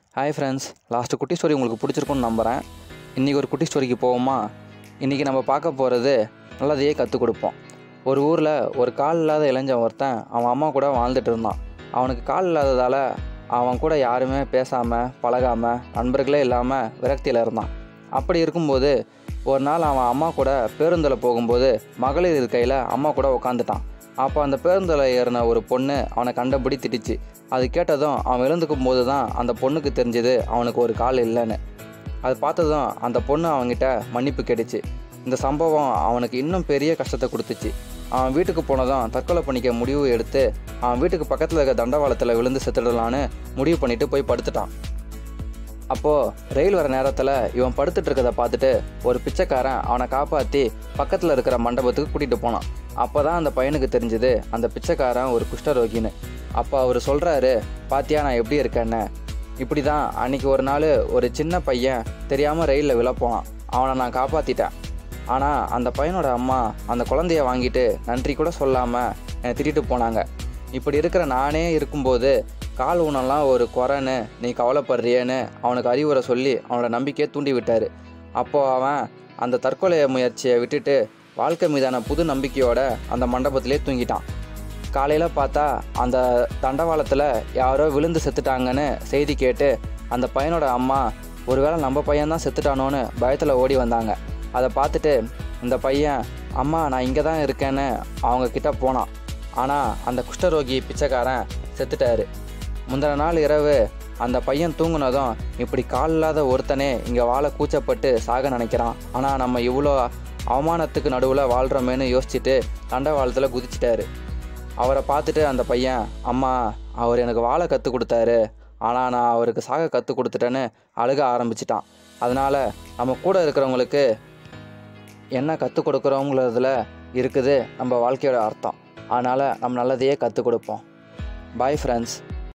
hi friends last குட்டி story உங்களுக்கு பிடிச்சிருக்குன்னு நம்புகிறேன் இன்றைக்கி ஒரு குட்டி ஸ்டோரிக்கு போவோமா இன்றைக்கி நம்ம பார்க்க போகிறது நல்லதையே கற்றுக் கொடுப்போம் ஒரு ஊரில் ஒரு கால் இல்லாத இளைஞன் ஒருத்தன் அவன் அம்மா கூட வாழ்ந்துட்டு இருந்தான் அவனுக்கு கால் இல்லாததால் அவன் கூட யாருமே பேசாமல் பழகாமல் நண்பர்களே இல்லாமல் விரக்தியில் இருந்தான் அப்படி இருக்கும்போது ஒரு நாள் அவன் அம்மா கூட பேருந்தில் போகும்போது மகளிர் இருக்கையில் அம்மா கூட உட்காந்துட்டான் அப்போ அந்த பேருந்தில் ஏறின ஒரு பொண்ணு அவனை கண்டபடி திட்டுச்சு அது கேட்டதும் அவன் எழுந்துக்கும் போது தான் அந்த பொண்ணுக்கு தெரிஞ்சது அவனுக்கு ஒரு கால் இல்லைன்னு அது பார்த்ததும் அந்த பொண்ணு அவன்கிட்ட மன்னிப்பு கேட்டுச்சு இந்த சம்பவம் அவனுக்கு இன்னும் பெரிய கஷ்டத்தை கொடுத்துச்சு அவன் வீட்டுக்கு போனதும் தற்கொலை பண்ணிக்க முடிவு எடுத்து அவன் வீட்டுக்கு பக்கத்தில் இருக்க தண்டவாளத்தில் விழுந்து செத்துடலான்னு முடிவு பண்ணிட்டு போய் படுத்துட்டான் அப்போது ரயில் வர நேரத்தில் இவன் படுத்துட்டு இருக்கதை பார்த்துட்டு ஒரு பிச்சைக்காரன் அவனை காப்பாற்றி பக்கத்தில் இருக்கிற மண்டபத்துக்கு கூட்டிகிட்டு போனான் அப்போ தான் அந்த பையனுக்கு தெரிஞ்சது அந்த பிச்சைக்காரன் ஒரு குஷ்டரோகின்னு அப்போ அவர் சொல்கிறாரு பாத்தியா நான் எப்படி இருக்கேன்னு இப்படி தான் அன்னைக்கு ஒரு நாள் ஒரு சின்ன பையன் தெரியாமல் ரயிலில் விழப்போனான் அவனை நான் காப்பாற்றிட்டேன் ஆனால் அந்த பையனோட அம்மா அந்த குழந்தைய வாங்கிட்டு நன்றி கூட சொல்லாமல் என்னை திட்டிட்டு போனாங்க இப்படி இருக்கிற நானே இருக்கும்போது கால் ஊனம்லாம் ஒரு குறைன்னு நீ கவலைப்படுறியேன்னு அவனுக்கு அறிவுரை சொல்லி அவனோட நம்பிக்கையை தூண்டி விட்டார் அப்போது அவன் அந்த தற்கொலை முயற்சியை விட்டுட்டு வாழ்க்கை மீதான புது நம்பிக்கையோட அந்த மண்டபத்திலே தூங்கிட்டான் காலையில் பார்த்தா அந்த தண்டவாளத்தில் யாரோ விழுந்து செத்துட்டாங்கன்னு செய்தி கேட்டு அந்த பையனோட அம்மா ஒருவேளை நம்ம பையன்தான் செத்துட்டானோன்னு பயத்தில் ஓடி வந்தாங்க அதை பார்த்துட்டு இந்த பையன் அம்மா நான் இங்கே தான் இருக்கேன்னு அவங்க கிட்ட போனான் ஆனால் அந்த குஷ்டரோகி பிச்சைக்காரன் செத்துட்டாரு முந்தின நாள் இரவு அந்த பையன் தூங்குனதும் இப்படி கால் இல்லாத ஒருத்தனே இங்கே வாழ கூச்சப்பட்டு சாக நினைக்கிறான் ஆனால் நம்ம இவ்வளோ அவமானத்துக்கு நடுவில் வாழ்கிறோமேன்னு யோசிச்சுட்டு தண்டவாளத்தில் குதிச்சிட்டாரு அவரை பார்த்துட்டு அந்த பையன் அம்மா அவர் எனக்கு வாழ கற்றுக் கொடுத்தாரு ஆனால் நான் அவருக்கு சாக கற்றுக் கொடுத்துட்டேன்னு அழுக ஆரம்பிச்சிட்டான் அதனால் நம்ம கூட இருக்கிறவங்களுக்கு என்ன கற்றுக் கொடுக்குறோங்கிறதுல இருக்குது நம்ம வாழ்க்கையோட அர்த்தம் அதனால் நம்ம நல்லதையே கற்றுக் கொடுப்போம் பாய் ஃப்ரெண்ட்ஸ்